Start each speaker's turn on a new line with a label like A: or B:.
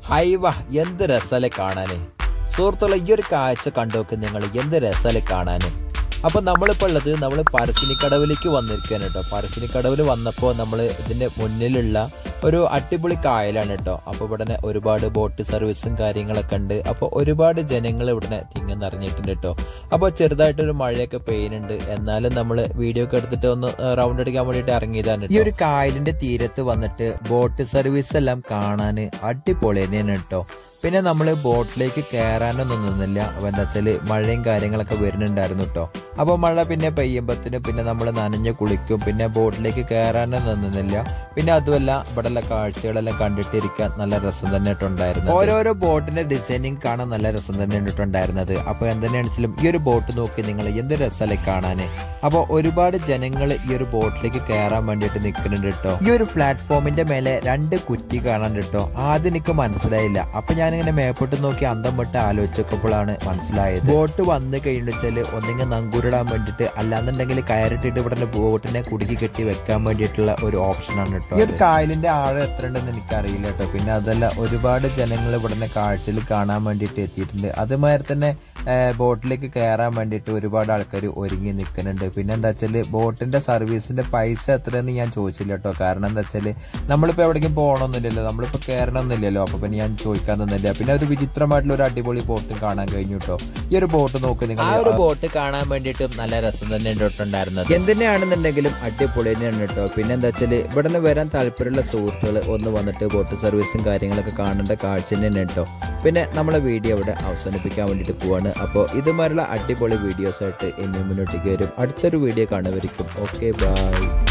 A: ഹൈവ എന്ത് രസല്ലേ കാണാന് സുഹൃത്തുക്കളെ ഈ ഒരു കാഴ്ച കണ്ടോക്ക് നിങ്ങൾ എന്ത് രസല്ലേ കാണാന് അപ്പൊ നമ്മളിപ്പോ ഉള്ളത് നമ്മൾ പരസിനിക്കടവിലേക്ക് വന്നിരിക്കുകയാണ് കേട്ടോ പരസിനിക്കടവിൽ വന്നപ്പോൾ നമ്മൾ ഇതിന്റെ മുന്നിലുള്ള ഒരു അടിപൊളി കായലാണ് കേട്ടോ അപ്പൊ ഇവിടെ ഒരുപാട് ബോട്ട് സർവീസും കാര്യങ്ങളൊക്കെ ഉണ്ട് അപ്പൊ ഒരുപാട് ജനങ്ങൾ ഇവിടെ തിങ്ങി നിറഞ്ഞിട്ടുണ്ട് കേട്ടോ അപ്പോൾ ചെറുതായിട്ടൊരു മഴയൊക്കെ പെയ്യുന്നുണ്ട് എന്നാലും നമ്മൾ വീഡിയോ ഒക്കെ എടുത്തിട്ട് ഒന്ന് റൗണ്ട് അടിക്കാൻ വേണ്ടിയിട്ട് ഇറങ്ങിയതാണ് ഈ ഒരു കായലിന്റെ തീരത്ത് വന്നിട്ട് ബോട്ട് സർവീസ് എല്ലാം കാണാൻ അടിപൊളി തന്നെയാണ് കേട്ടോ പിന്നെ നമ്മൾ ബോട്ടിലേക്ക് കയറാനൊന്നും നിന്നില്ല അപ്പോൾ എന്താ വെച്ചാൽ മഴയും കാര്യങ്ങളൊക്കെ വരുന്നുണ്ടായിരുന്നു കേട്ടോ അപ്പോൾ മഴ പിന്നെ പെയ്യുമ്പോഴത്തേനും പിന്നെ നമ്മൾ നനഞ്ഞ് കുളിക്കും പിന്നെ ബോട്ടിലേക്ക് കയറാനും നിന്നില്ല പിന്നെ അതുമല്ല ഇവിടെയുള്ള കാഴ്ചകളെല്ലാം കണ്ടിട്ടിരിക്കാൻ നല്ല രസം തന്നെ ഉണ്ടായിരുന്നു ഓരോരോ ബോട്ടിന്റെ ഡിസൈനിങ് കാണാൻ നല്ല രസം തന്നെ ഉണ്ടായിരുന്നത് അപ്പോൾ എന്തിനാണെങ്കിലും ഈ ഒരു ബോട്ട് നോക്കി നിങ്ങൾ എന്ത് രസമല്ലേ കാണാൻ അപ്പോൾ ഒരുപാട് ജനങ്ങൾ ഈ ഒരു ബോട്ടിലേക്ക് കയറാൻ വേണ്ടിയിട്ട് നിൽക്കുന്നുണ്ട് കേട്ടോ ഈ ഒരു പ്ലാറ്റ്ഫോമിന്റെ മേലെ രണ്ട് കുറ്റി കാണാൻ കേട്ടോ ആദ്യം എനിക്ക് മനസ്സിലായില്ല അപ്പൊ ഞാനിങ്ങനെ മേപ്പോട്ട് നോക്കി അന്തം വിട്ട് ആലോചിച്ചപ്പോഴാണ് മനസ്സിലായത് ബോട്ട് വന്ന് കഴിഞ്ഞാൽ ഒന്നെങ്കിൽ നങ്കൂരിടാൻ വേണ്ടിയിട്ട് അല്ലാന്നുണ്ടെങ്കിൽ കയറിട്ടിട്ട് ഇവിടെ ബോട്ടിനെ കുടുക്കി കെട്ടി വെക്കാൻ വേണ്ടിയിട്ടുള്ള ഒരു ഓപ്ഷനാണ് കേട്ടോ ഈ ഒരു കായലിന്റെ ആഴം എത്ര ഉണ്ടെന്ന് എനിക്കറിയില്ല കേട്ടോ പിന്നെ അതല്ല ഒരുപാട് ജനങ്ങൾ ഇവിടെ കാഴ്ചയിൽ കാണാൻ വേണ്ടിയിട്ട് എത്തിയിട്ടുണ്ട് അതുമാതിരി തന്നെ ബോട്ടിലേക്ക് കയറാൻ വേണ്ടിയിട്ട് ഒരുപാട് ആൾക്കാർ ഒരുങ്ങി നിൽക്കുന്നുണ്ട് പിന്നെ എന്താ വെച്ചാൽ ബോട്ടിന്റെ സർവീസിന്റെ പൈസ എത്രയെന്ന് ഞാൻ ചോദിച്ചില്ല കേട്ടോ കാരണം എന്താ വെച്ചാൽ നമ്മളിപ്പോൾ എവിടേക്കും പോകണമെന്നില്ലല്ലോ നമ്മളിപ്പോൾ കയറണമെന്നില്ലല്ലോ അപ്പോൾ പിന്നെ ഞാൻ ചോദിക്കാൻ നിന്നില്ല പിന്നെ ഒരു വിചിത്രമായിട്ടുള്ള ഒരു അടിപൊളി ബോട്ടും കാണാൻ കഴിഞ്ഞു കേട്ടോ ഈ ഒരു ബോട്ട് നോക്ക് നിങ്ങൾ ആ ഒരു ബോട്ട് കാണാൻ വേണ്ടിയിട്ട് നല്ല രസം തന്നെ ഉണ്ടായിരുന്നത് എന്തിനാണെന്നുണ്ടെങ്കിലും അടിപൊളി തന്നെയാണ് കേട്ടോ പിന്നെ എന്താ വെച്ചാൽ ഇവിടെ നിന്ന് വരാൻ താല്പര്യമുള്ള സുഹൃത്തുക്കൾ ഒന്ന് വന്നിട്ട് ബോട്ട് സർവീസും കാര്യങ്ങളൊക്കെ കാണേണ്ട കാഴ്ച തന്നെയാണ് കേട്ടോ പിന്നെ നമ്മളെ വീഡിയോ ഇവിടെ അവസാനിപ്പിക്കാൻ വേണ്ടിയിട്ട് പോവാണ് അപ്പോൾ ഇതുമാതിരിയുള്ള അടിപൊളി വീഡിയോസ് ആയിട്ട് ഇനി മുന്നോട്ടേക്ക് വരും അടുത്തൊരു വീഡിയോ കാണുമായിരിക്കും ഓക്കെ ബൈ